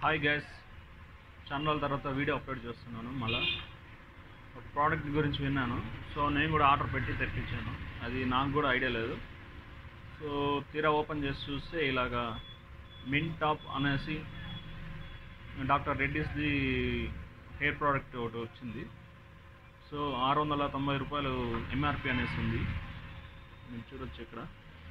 hi gas చాలా రోజుల తర్వాత వీడియో అప్లోడ్ చేస్తున్నాను మళ్ళా ఒక ప్రోడక్ట్ గురించి విన్నాను సో నేను కూడా ఆర్డర్ పెట్టి తెప్పించాను అది నాకు కూడా ఐడియా లేదు సో తీరా ఓపెన్ చేసి చూస్తే ఇలాగా మిన్ టాప్ అనేసి డాక్టర్ రెడ్డిస్ది హెయిర్ ప్రోడక్ట్ ఒకటి వచ్చింది సో ఆరు వందల తొంభై రూపాయలు ఎంఆర్పి అనేసి ఉంది మీరు చూడొచ్చు ఇక్కడ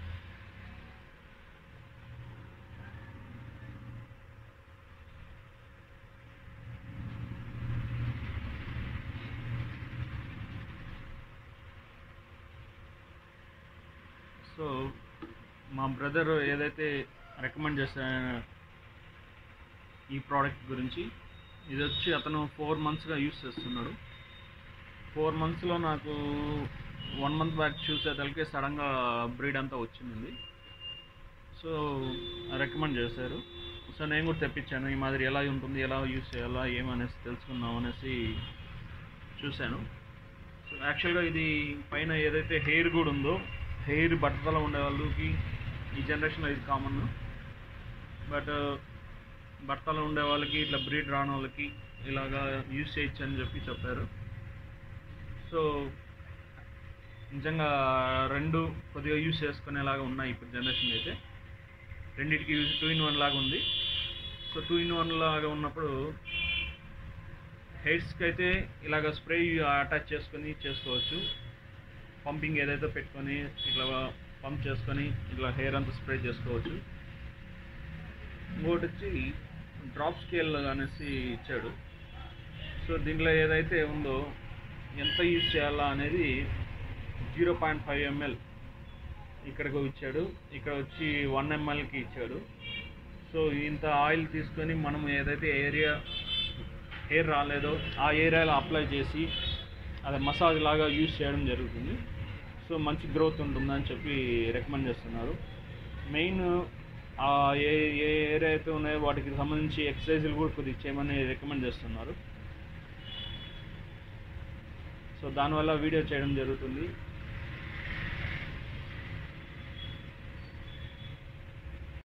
సో మా బ్రదర్ ఏదైతే రికమెండ్ చేశారో ఈ ప్రోడక్ట్ గురించి ఇది వచ్చి అతను ఫోర్ మంత్స్గా యూస్ చేస్తున్నాడు ఫోర్ మంత్స్లో నాకు వన్ మంత్ బ్యాక్ చూసేతలకే సడన్గా బ్రీడ్ అంతా వచ్చింది సో రికమెండ్ చేశారు సో నేను కూడా తెప్పించాను ఈ మాదిరి ఎలా ఉంటుంది ఎలా యూస్ చేయాలా ఏమనేసి తెలుసుకుందాం అనేసి చూశాను సో యాక్చువల్గా ఇది పైన ఏదైతే హెయిర్ కూడా ఉందో హెయిర్ బట్టతల ఉండే వాళ్ళకి ఈ జనరేషన్లో ఇది కామన్ బట్ బట్టలు ఉండే వాళ్ళకి ఇట్లా బ్రీడ్ రాని వాళ్ళకి ఇలాగా యూస్ చేయొచ్చు అని చెప్పి చెప్పారు సో నిజంగా రెండు కొద్దిగా యూస్ చేసుకునేలాగా ఉన్నాయి ఇప్పుడు జనరేషన్ అయితే రెండింటికి యూజ్ టూ ఇన్ వన్ లాగా ఉంది సో టూ ఇన్ వన్ లాగా ఉన్నప్పుడు హెయిర్స్కి అయితే ఇలాగ స్ప్రే అటాచ్ చేసుకొని చేసుకోవచ్చు పంపింగ్ ఏదైతే పెట్టుకొని ఇట్లా పంప్ చేసుకొని ఇట్లా హెయిర్ అంతా స్ప్రే చేసుకోవచ్చు ఇంకోటి వచ్చి డ్రాప్ స్కేల్ అనేసి ఇచ్చాడు సో దీంట్లో ఏదైతే ఉందో ఎంత యూజ్ చేయాలా అనేది జీరో పాయింట్ ఫైవ్ ఎంఎల్ ఇక్కడికి ఇచ్చాడు ఇక్కడ వచ్చి వన్ ఎంఎల్కి ఇచ్చాడు సో ఇంత ఆయిల్ తీసుకొని మనం ఏదైతే ఏరియా హెయిర్ రాలేదో ఆ ఏరియాలో అప్లై చేసి అది మసాజ్ లాగా యూజ్ చేయడం జరుగుతుంది సో మంచి గ్రోత్ ఉంటుందని చెప్పి రికమెండ్ చేస్తున్నారు మెయిన్ ఆ ఏ ఏ ఏరియా అయితే ఉన్నాయో వాటికి సంబంధించి ఎక్సర్సైజులు కూడా కొద్దిగా చేయమని రికమెండ్ చేస్తున్నారు సో దానివల్ల వీడియో చేయడం జరుగుతుంది